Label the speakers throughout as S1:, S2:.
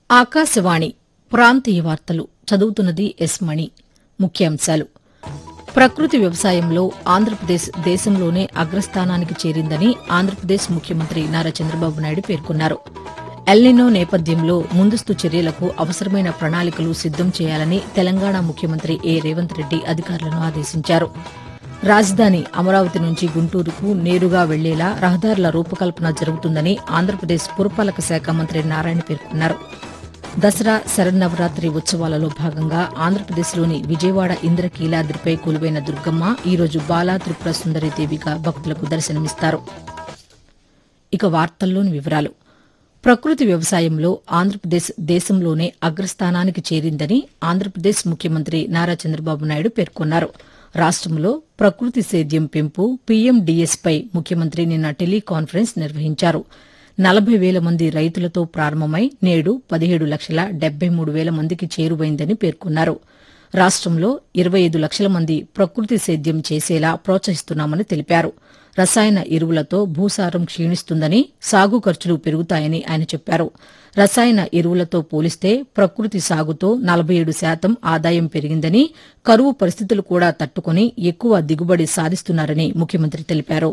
S1: ఆకాశవాణి ప్రాంతీయ వార్తలు చదువుతున్నది ఎస్ మణి ముఖ్యాంశాలు ప్రకృతి వ్యవసాయంలో ఆంధ్రప్రదేశ్ దేశంలోనే అగ్రస్థానానికి చేరిందని ఆంధ్రప్రదేశ్ ముఖ్యమంత్రి నారా చంద్రబాబు నాయుడు పేర్కొన్నారు ఎల్నినో నేపథ్యంలో ముందస్తు చర్యలకు అవసరమైన ప్రణాళికలు సిద్దం చేయాలని తెలంగాణ ముఖ్యమంత్రి ఏ రేవంత్ రెడ్డి అధికారులను ఆదేశించారు రాజధాని అమరావతి నుంచి గుంటూరుకు నేరుగా వెళ్లేలా రహదారుల రూపకల్పన జరుగుతుందని ఆంధ్రప్రదేశ్ పురపాలక శాఖ మంత్రి నారాయణ పేర్కొన్నారు దసరా శరన్నవరాత్రి ఉత్సవాలలో భాగంగా ఆంధ్రప్రదేశ్లోని విజయవాడ ఇంద్రకీలాద్రిపై కొలువైన దుర్గమ్మ ఈరోజు బాలా త్రిపుర సుందరి దేవిగా భక్తులకు దర్శనమిస్తారు ఇక వార్తల్లోని వివరాలు ప్రకృతి వ్యవసాయంలో ఆంధ్రప్రదేశ్ దేశంలోనే అగ్రస్థానానికి చేరిందని ఆంధ్రప్రదేశ్ ముఖ్యమంత్రి నారా చంద్రబాబు నాయుడు పేర్కొన్నారు రాష్టంలో ప్రకృతి సేద్యం పెంపు పీఎండీఎస్పై ముఖ్యమంత్రి నిన్న టెలికాన్ఫరెన్స్ నిర్వహించారు నలభై వేల మంది రైతులతో ప్రారంభమై నేడు పదిహేడు లక్షల డెబ్బై మూడు వేల మందికి చేరువైందని పేర్కొన్నారు రాష్టంలో ఇరవై ఐదు లక్షల మంది ప్రకృతి సేద్యం చేసేలా ప్రోత్సహిస్తున్నామని తెలిపారు రసాయన ఎరువులతో భూసారం క్షీణిస్తుందని సాగు ఖర్చులు పెరుగుతాయని ఆయన చెప్పారు రసాయన ఎరువులతో పోలిస్తే ప్రకృతి సాగుతో నలభై ఏడు శాతం ఆదాయం పెరిగిందని కరువు పరిస్థితులు కూడా తట్టుకుని ఎక్కువ దిగుబడి సాధిస్తున్నారని ముఖ్యమంత్రి తెలిపారు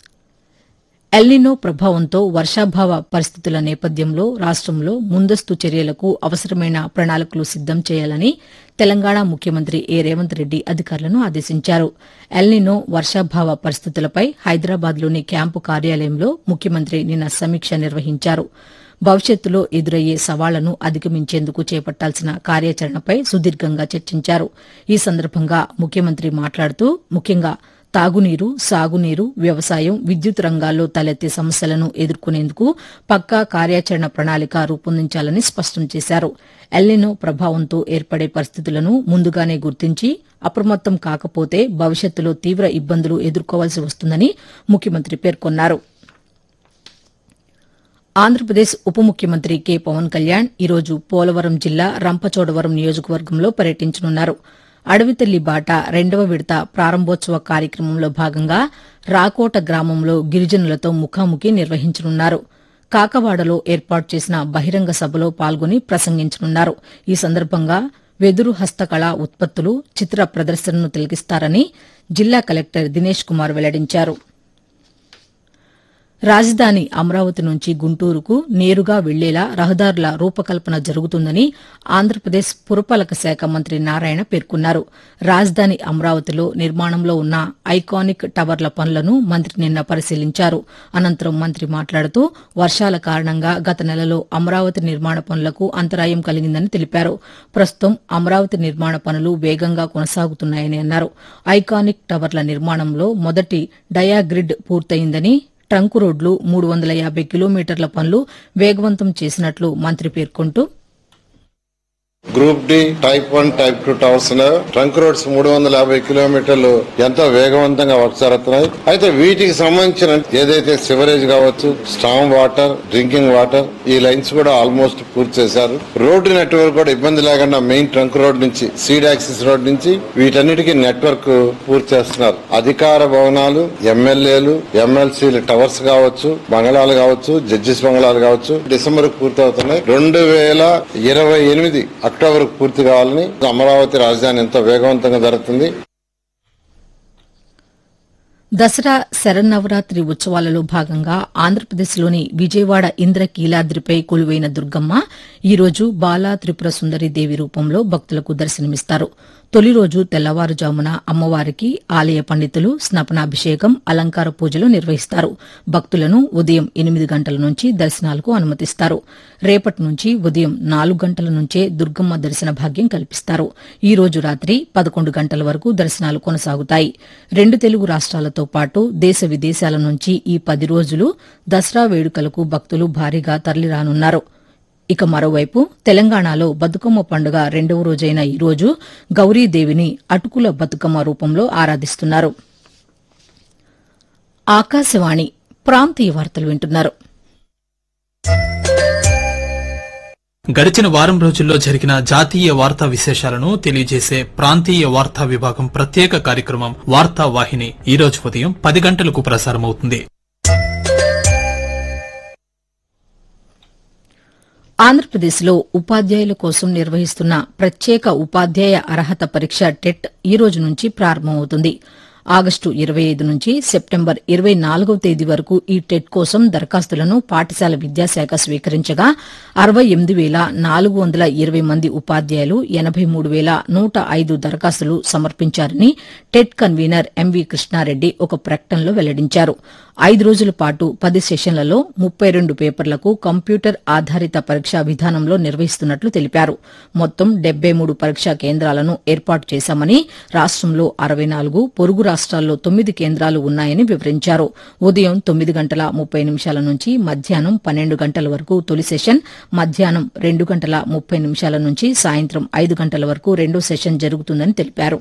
S1: ఎల్నినో ప్రభావంతో వర్షాభావ పరిస్థితుల నేపథ్యంలో రాష్టంలో ముందస్తు చర్యలకు అవసరమైన ప్రణాళికలు సిద్దం చేయాలని తెలంగాణ ముఖ్యమంత్రి ఏ రేవంత్ రెడ్డి అధికారులను ఆదేశించారు ఎల్నినో వర్షాభావ పరిస్థితులపై హైదరాబాద్లోని క్యాంపు కార్యాలయంలో ముఖ్యమంత్రి నిన్న సమీక్ష నిర్వహించారు భవిష్యత్తులో ఎదురయ్యే సవాళ్లను అధిగమించేందుకు చేపట్టాల్సిన కార్యాచరణపై సుదీర్ఘంగా చర్చించారు ఈ సందర్భంగా ముఖ్యమంత్రి మాట్లాడుతూ ముఖ్యంగా తాగునీరు సాగునీరు వ్యవసాయం విద్యుత్ రంగాల్లో తలెత్తే సమస్యలను ఎదుర్కొనేందుకు పక్కా కార్యాచరణ ప్రణాళిక రూపొందించాలని స్పష్టం చేశారు ఎల్నినో ప్రభావంతో ఏర్పడే పరిస్థితులను ముందుగానే గుర్తించి అప్రమత్తం కాకపోతే భవిష్యత్తులో తీవ్ర ఇబ్బందులు ఎదుర్కోవాల్సి వస్తుందని ముఖ్యమంత్రి పేర్కొన్నారు ఆంధ్రప్రదేశ్ ఉప ముఖ్యమంత్రి కె పవన్ కళ్యాణ్ ఈరోజు పోలవరం జిల్లా రంపచోడవరం నియోజకవర్గంలో పర్యటించనున్నారు అడవితల్లి బాట రెండవ విడత ప్రారంభోత్సవ కార్యక్రమంలో భాగంగా రాకోట గ్రామంలో గిరిజనులతో ముఖాముఖి నిర్వహించనున్నారు కాకవాడలో ఏర్పాటు చేసిన బహిరంగ సభలో పాల్గొని ప్రసంగించనున్నారు ఈ సందర్భంగా వెదురు హస్తకళ ఉత్పత్తులు చిత్ర ప్రదర్శనను తిలకిస్తారని జిల్లా కలెక్టర్ దినేష్ కుమార్ వెల్లడించారు రాజధాని అమరావతి నుంచి గుంటూరుకు నేరుగా వెళ్లేలా రహదారుల రూపకల్పన జరుగుతుందని ఆంధ్రప్రదేశ్ పురపాలక శాఖ మంత్రి నారాయణ పేర్కొన్నారు రాజధాని అమరావతిలో నిర్మాణంలో ఉన్న ఐకానిక్ టవర్ల పనులను మంత్రి నిన్న పరిశీలించారు అనంతరం మంత్రి మాట్లాడుతూ వర్షాల కారణంగా గత నెలలో అమరావతి నిర్మాణ పనులకు అంతరాయం కలిగిందని తెలిపారు ప్రస్తుతం అమరావతి నిర్మాణ పనులు వేగంగా కొనసాగుతున్నాయని అన్నారు ఐకానిక్ టవర్ల నిర్మాణంలో మొదటి డయాగ్రిడ్ పూర్తయిందని ట్రంక్ రోడ్లు మూడు వందల యాబై కిలోమీటర్ల పనులు వేగవంతం చేసినట్లు మంత్రి పేర్కొంటూ
S2: group D type one type two towers ఉన్నాయి ట్రంక్ రోడ్స్ మూడు వందల యాభై కిలోమీటర్లు ఎంతో వేగవంతంగా వర్క్ జరుగుతున్నాయి అయితే వీటికి సంబంధించిన ఏదైతే సివరేజ్ కావచ్చు స్టామ్ వాటర్ డ్రింకింగ్ వాటర్ ఈ లైన్స్ కూడా ఆల్మోస్ట్ పూర్తి చేశారు రోడ్డు నెట్వర్క్ కూడా ఇబ్బంది లేకుండా మెయిన్ ట్రంక్ రోడ్ నుంచి సీడ్ యాక్సిస్ రోడ్ నుంచి వీటన్నిటికీ నెట్వర్క్ పూర్తి చేస్తున్నారు అధికార భవనాలు ఎమ్మెల్యేలు ఎమ్మెల్సీలు టవర్స్ కావచ్చు బంగళాలు కావచ్చు జడ్జిస్ బంగళాలు కావచ్చు డిసెంబర్ పూర్తి అవుతున్నాయి రెండు వేల ఇరవై ఎనిమిది అక్టోబర్ పూర్తి కావాలని అమరావతి రాజధాని ఎంతో వేగవంతంగా జరుగుతుంది
S1: దసరా శరన్నవరాత్రి ఉత్సవాలలో భాగంగా ఆంధ్రప్రదేశ్లోని విజయవాడ ఇంద్రకీలాద్రిపై కొలువైన దుర్గమ్మ ఈరోజు బాలా త్రిపుర సుందరి దేవి రూపంలో భక్తులకు దర్శనమిస్తారు తొలి రోజు తెల్లవారుజామున అమ్మవారికి ఆలయ పండితులు స్నపనాభిషేకం అలంకార పూజలు నిర్వహిస్తారు భక్తులను ఉదయం ఎనిమిది గంటల నుంచి దర్శనాలకు అనుమతిస్తారు రేపటి నుంచి ఉదయం నాలుగు గంటల నుంచే దుర్గమ్మ దర్శన భాగ్యం కల్పిస్తారు ఈ రోజు రాత్రి పదకొండు గంటల వరకు దర్శనాలు కొనసాగుతాయి రెండు తెలుగు రాష్ట్రాలతో పాటు దేశ విదేశాల నుంచి ఈ పది రోజులు దసరా వేడుకలకు భక్తులు భారీగా తరలిరానున్నారు ఇక మరోవైపు తెలంగాణలో బతుకమ్మ పండుగ రెండవ రోజైన ఈ రోజు గౌరీదేవిని అటుకుల బతుకమ్మ రూపంలో ఆరాధిస్తున్నారు ఆకాశవాణి ప్రాంతీయ వార్తలు వింటున్నారు
S3: గడిచిన వారం రోజుల్లో జరిగిన జాతీయ వార్తా విశేషాలను తెలియజేసే ప్రాంతీయ వార్తా విభాగం ప్రత్యేక కార్యక్రమం వార్తా వాహిని ఈ రోజు ఉదయం పది గంటలకు ప్రసారమవుతుంది
S1: ఆంధ్రప్రదేశ్లో ఉపాధ్యాయుల కోసం నిర్వహిస్తున్న ప్రత్యేక ఉపాధ్యాయ అర్హత పరీక్ష టెట్ ఈ రోజు నుంచి ప్రారంభమవుతుంది ఆగస్టు ఇరవై ఐదు నుంచి సెప్టెంబర్ ఇరవై నాలుగవ తేదీ వరకు ఈ టెట్ కోసం దరఖాస్తులను పాఠశాల విద్యాశాఖ స్వీకరించగా అరవై ఎనిమిది వేల నాలుగు వందల ఇరవై మంది ఉపాధ్యాయులు ఎనబై మూడు వేల నూట ఐదు దరఖాస్తులు సమర్పించారని టెట్ కన్వీనర్ ఎంవి కృష్ణారెడ్డి ఒక ప్రకటనలో వెల్లడించారు ఐదు రోజుల పాటు పది సెషన్లలో ముప్పై రెండు పేపర్లకు కంప్యూటర్ ఆధారిత పరీక్షా విధానంలో నిర్వహిస్తున్నట్లు తెలిపారు మొత్తం డెబ్బై మూడు పరీక్షా కేంద్రాలను ఏర్పాటు చేశామని రాష్టంలో అరవై నాలుగు పొరుగు రాష్ట్రాల్లో తొమ్మిది కేంద్రాలు ఉన్నాయని వివరించారు ఉదయం తొమ్మిది గంటల ముప్పై నిమిషాల నుంచి మధ్యాహ్నం పన్నెండు గంటల వరకు తొలి సెషన్ మధ్యాహ్నం రెండు గంటల ముప్పై నిమిషాల నుంచి సాయంత్రం ఐదు గంటల వరకు రెండో సెషన్ జరుగుతుందని తెలిపారు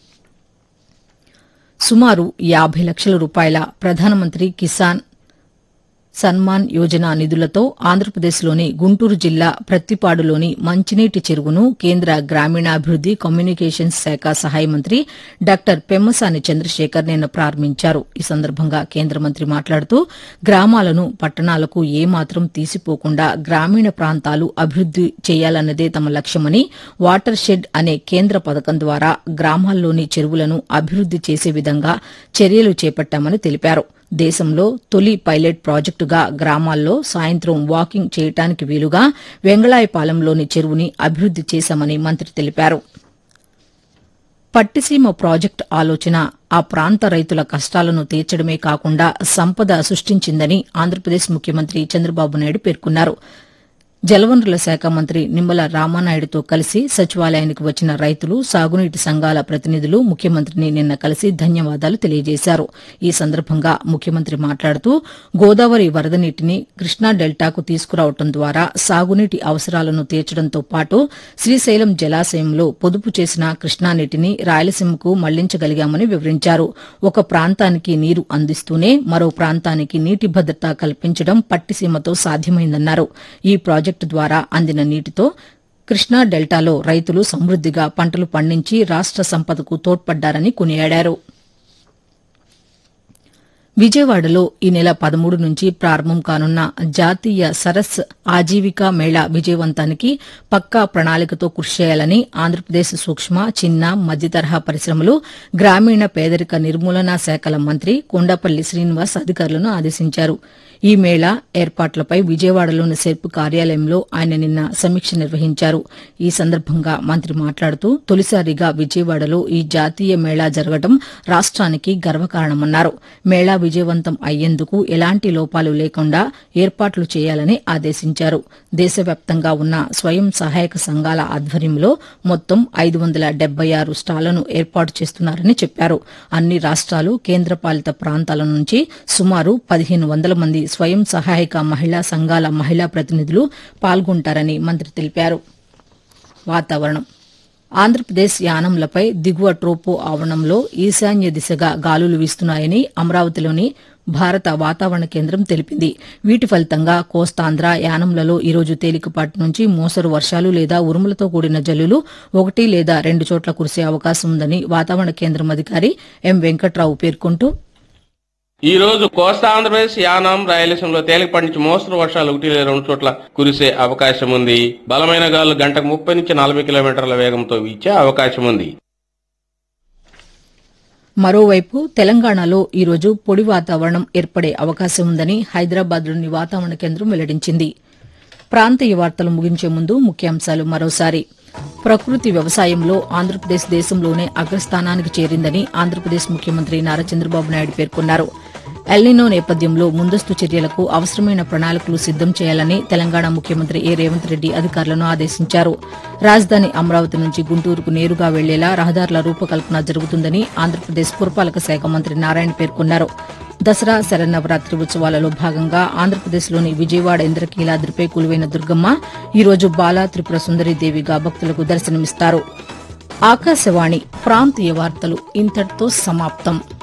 S1: సుమారు యాబై లక్షల రూపాయల ప్రధానమంత్రి కిసాన్ సన్మాన్ యోజన నిధులతో ఆంధ్రప్రదేశ్లోని గుంటూరు జిల్లా ప్రత్తిపాడులోని మంచినీటి చెరువును కేంద్ర గ్రామీణాభివృద్ది కమ్యూనికేషన్స్ శాఖ సహాయ మంత్రి డాక్టర్ పెమ్మసాని చంద్రశేఖర్ నిన్న ప్రారంభించారు ఈ సందర్భంగా కేంద్ర మంత్రి మాట్లాడుతూ గ్రామాలను పట్టణాలకు ఏమాత్రం తీసిపోకుండా గ్రామీణ ప్రాంతాలు అభివృద్ది చేయాలన్నదే తమ లక్ష్యమని వాటర్ షెడ్ అనే కేంద్ర పథకం ద్వారా గ్రామాల్లోని చెరువులను అభివృద్ది చేసే విధంగా చర్యలు చేపట్టామని తెలిపారు దేశంలో తొలి పైలట్ ప్రాజెక్టుగా గ్రామాల్లో సాయంత్రం వాకింగ్ చేయటానికి వీలుగా వెంగళాయపాలెంలోని చెరువుని అభివృద్ది చేశామని మంత్రి తెలిపారు పట్టిసీమ ప్రాజెక్టు ఆలోచన ఆ ప్రాంత రైతుల కష్టాలను తీర్చడమే కాకుండా సంపద సృష్టించిందని ఆంధ్రప్రదేశ్ ముఖ్యమంత్రి చంద్రబాబు నాయుడు పేర్కొన్నారు జలవనరుల శాఖ మంత్రి నిమ్మల రామానాయుడుతో కలిసి సచివాలయానికి వచ్చిన రైతులు సాగునీటి సంఘాల ప్రతినిధులు ముఖ్యమంత్రిని నిన్న కలిసి ధన్యవాదాలు తెలియజేశారు ఈ సందర్భంగా ముఖ్యమంత్రి మాట్లాడుతూ గోదావరి వరద నీటిని కృష్ణా డెల్టాకు తీసుకురావడం ద్వారా సాగునీటి అవసరాలను తీర్చడంతో పాటు శ్రీశైలం జలాశయంలో పొదుపు చేసిన కృష్ణానీటిని రాయలసీమకు మళ్లించగలిగామని వివరించారు ఒక ప్రాంతానికి నీరు అందిస్తూనే మరో ప్రాంతానికి నీటి భద్రత కల్పించడం పట్టిసీమతో సాధ్యమైందన్నారు ఈ ప్రాజెక్టు ద్వారా అందిన నీటితో కృష్ణా డెల్టాలో రైతులు సమృద్దిగా పంటలు పండించి రాష్ట సంపదకు తోడ్పడ్డారని కొనియాడారు విజయవాడలో ఈ నెల పదమూడు నుంచి ప్రారంభం కానున్న జాతీయ సరస్ ఆజీవికా మేళా విజయవంతానికి పక్కా ప్రణాళికతో కృషి చేయాలని ఆంధ్రప్రదేశ్ సూక్ష్మ చిన్న మధ్యతరహా పరిశ్రమలు గ్రామీణ పేదరిక నిర్మూలనా శాఖల మంత్రి కొండపల్లి శ్రీనివాస్ అధికారులను ఆదేశించారు ఈ మేళా ఏర్పాట్లపై విజయవాడలోని సెర్ప్ కార్యాలయంలో ఆయన నిన్న సమీక్ష నిర్వహించారు ఈ సందర్భంగా మంత్రి మాట్లాడుతూ తొలిసారిగా విజయవాడలో ఈ జాతీయ మేళా జరగడం రాష్ట్రానికి గర్వకారణమన్నారు మేళా విజయవంతం అయ్యేందుకు ఎలాంటి లోపాలు లేకుండా ఏర్పాట్లు చేయాలని ఆదేశించారు దేశవ్యాప్తంగా ఉన్న స్వయం సహాయక సంఘాల ఆధ్వర్యంలో మొత్తం ఐదు వందల డెబ్బై ఆరు స్టాళ్లను ఏర్పాటు చేస్తున్నారని చెప్పారు అన్ని రాష్ట్రాలు కేంద్రపాలిత ప్రాంతాల నుంచి సుమారు పదిహేను వందల మంది స్వయం సహాయక మహిళా సంఘాల మహిళా ప్రతినిధులు పాల్గొంటారని మంత్రి తెలిపారు వాతావరణం ఆంధ్రప్రదేశ్ యానంలపై దిగువ ట్రోపో ఆవరణంలో ఈశాన్య దిశగా గాలులు వీస్తున్నాయని అమరావతిలోని భారత వాతావరణ కేంద్రం తెలిపింది వీటి ఫలితంగా కోస్తాంధ్ర యానంలలో ఈరోజు తేలికపాటి నుంచి మోసరు వర్షాలు లేదా ఉరుములతో కూడిన జల్లులు ఒకటి లేదా రెండు చోట్ల కురిసే అవకాశం ఉందని వాతావరణ కేంద్రం అధికారి ఎం వెంకట్రావు పేర్కొంటూ
S4: ఈ రోజు కోస్తా ఆంధ్రప్రదేశ్ యానాం రాయలసీమలో తేలికపాటి నుంచి మోస్తరు వర్షాలు ఒకటి లేదా రెండు చోట్ల కురిసే అవకాశం ఉంది బలమైన గాలులు గంటకు ముప్పై నుంచి నలభై కిలోమీటర్ల వేగంతో వీచే అవకాశం ఉంది
S1: మరోవైపు తెలంగాణలో ఈరోజు పొడి వాతావరణం ఏర్పడే అవకాశం ఉందని హైదరాబాద్లోని వాతావరణ కేంద్రం వెల్లడించింది ప్రాంతీయ వార్తలు ముగించే ముందు ముఖ్యాంశాలు మరోసారి ప్రకృతి వ్యవసాయంలో ఆంధ్రప్రదేశ్ దేశంలోనే అగ్రస్థానానికి చేరిందని ఆంధ్రప్రదేశ్ ముఖ్యమంత్రి నారా చంద్రబాబు నాయుడు పేర్కొన్నారు ఎల్నినో నేపథ్యంలో ముందస్తు చర్యలకు అవసరమైన ప్రణాళికలు సిద్దం చేయాలని తెలంగాణ ముఖ్యమంత్రి ఏ రేవంత్ రెడ్డి అధికారులను ఆదేశించారు రాజధాని అమరావతి నుంచి గుంటూరుకు నేరుగా వెళ్లేలా రహదారుల రూపకల్పన జరుగుతుందని ఆంధ్రప్రదేశ్ పురపాలక శాఖ మంత్రి నారాయణ పేర్కొన్నారు దసరా శరన్నవరాత్రి ఉత్సవాలలో భాగంగా ఆంధ్రప్రదేశ్లోని విజయవాడ ఇంద్రకీలాద్రిపై కొలువైన దుర్గమ్మ ఈ రోజు బాలా త్రిపుర సుందరీదేవిగా భక్తులకు దర్శనమిస్తారు ఆకాశవాణి ప్రాంతీయ వార్తలు ఇంతటితో సమాప్తం